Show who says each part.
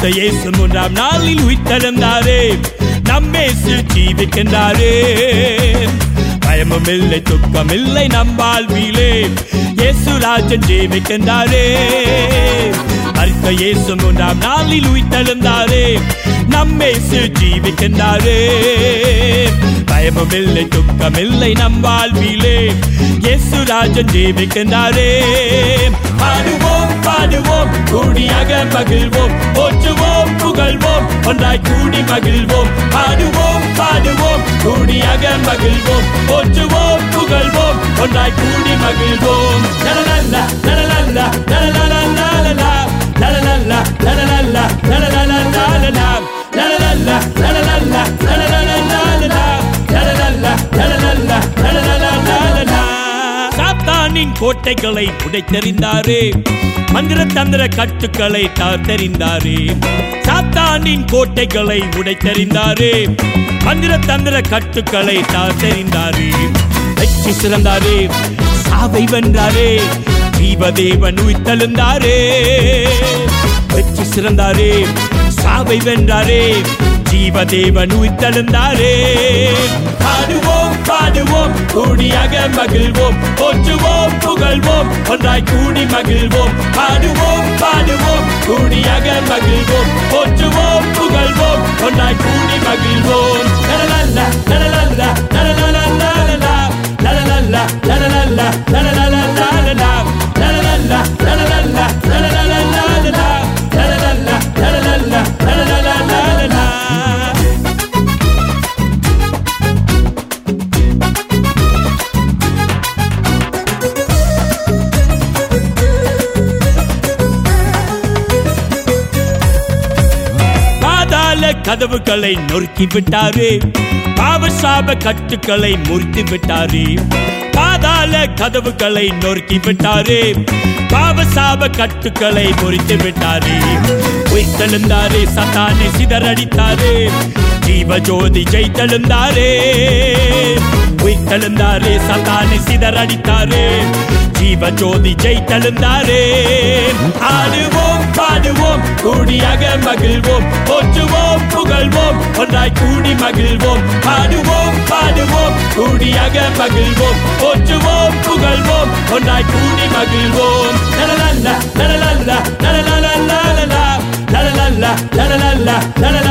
Speaker 1: மரித்த இயேசு மூன்றாம் நாளில் உயிர்த்தெழுந்தாரே நம்மேசு ஜீவிக்கின்றாரே பயமும் இல்லை துக்கம் இல்லை நம் வாழ்விலே இயேசு ராஜன் ஜீவிக்கின்றாரே மரித்த இயேசு மூன்றாம் நாளில் உயிர்த்தெழுந்தாரே நம்மேசு ஜீவிக்கின்றாரே பயமும் இல்லை துக்கம் இல்லை நம் வாழ்விலே இயேசு ராஜன் ஜீவிக்கின்றாரே பாடுவோம் பாடுவோம் கூடியாக மகிழ்வோம் போற்றுவோம் புகழ்வோம் ஒன்றாய் கூடி மகிழ்வோம் பாடுவோம் பாடுவோம் கூடியாக மகிழ்வோம் போற்றுவோம் புகழ்வோம் ஒன்றாய் கூடி மகிழ்வோம் லலலல்லா, லலலல்லா, லலலல்லா, லலலா, லலலல்லா, லலலல்லா, லலலல்லா, லலலா, லலலல்லா, லலலல்லா, லலலல்லா, லலலா, லலலல்லா, லலலல்லா, லலலல்லா, லலலா. சாத்தானின் கோட்டைகளை உடைத்தெறிந்தாரே மந்திர தந்திர கட்டுக்களை தாத்தெறிந்தாரே சாத்தானின் கோட்டைகளை உடைத்தெறிந்தாரே மந்திர தந்திர கட்டுக்களை தாத்தெறிந்தாரே வெற்றி சிறந்தாரே சாவை வென்றாரே ஜீவதேவன் உயிர்த்தெழுந்தாரே வெற்றி சிறந்தாரே சாவை வென்றாரே ஜீவதேவன் உயிர்த்தெழுந்தாரே பாடுவோம் பாடுவோம் கூடியாக மகிழ்வோம் போற்றுவோம் புகழ்வோம் ஒன்றாய் கூடி மகிழ்வோம் பாடுவோம் பாடுவோம் கூடியாக மகிழ்வோம் போற்றுவோம் புகழ்வோம் ஒன்றாய் கூடி மகிழ்வோம் லலலல்லா, லலலல்லா, லலலல்லா, லலலா, லலலல்லா, லலலல்லா, லலலல்லா, லலலா, லலலல்லா, லலலல்லா, லலலல்லா, லலலா, லலலல்லா, லலலல்லா, லலலல்லா, லலலா. பாதாள கதவுகளை நொறுக்கி விட்டாரே பாவசாப கட்டுக்களை முறித்து விட்டாரே பாதாள கதவுகளை நொறுக்கி விட்டாரே பாவசாப கட்டுக்களை முறித்து விட்டாரே உயிர்த்தெழுந்தாரே சத்தானை சிதறடித்தாரே ஜீவஜோதி ஜெயித்தெழுந்தாரே உயிர்த்தெழுந்தாரே சத்தானை சிதறடித்தாரே ஜீவஜோதி ஜெயித்தெழுந்தாரே ஆடுவோம் பாடுவோம் கூடியாக மகிழ்வோம் போற்றுவோம் புகழ்வோம் ஒன்றாய் கூடி மகிழ்வோம் பாடுவோம் பாடுவோம் கூடியாக மகிழ்வோம் போற்றுவோம் புகழ்வோம் ஒன்றாய் கூடி மகிழ்வோம் லலலல்லா, லலலல்லா, லலலல்லா, லலலா, லலலல்லா, லலலல்லா, லலலல்லா,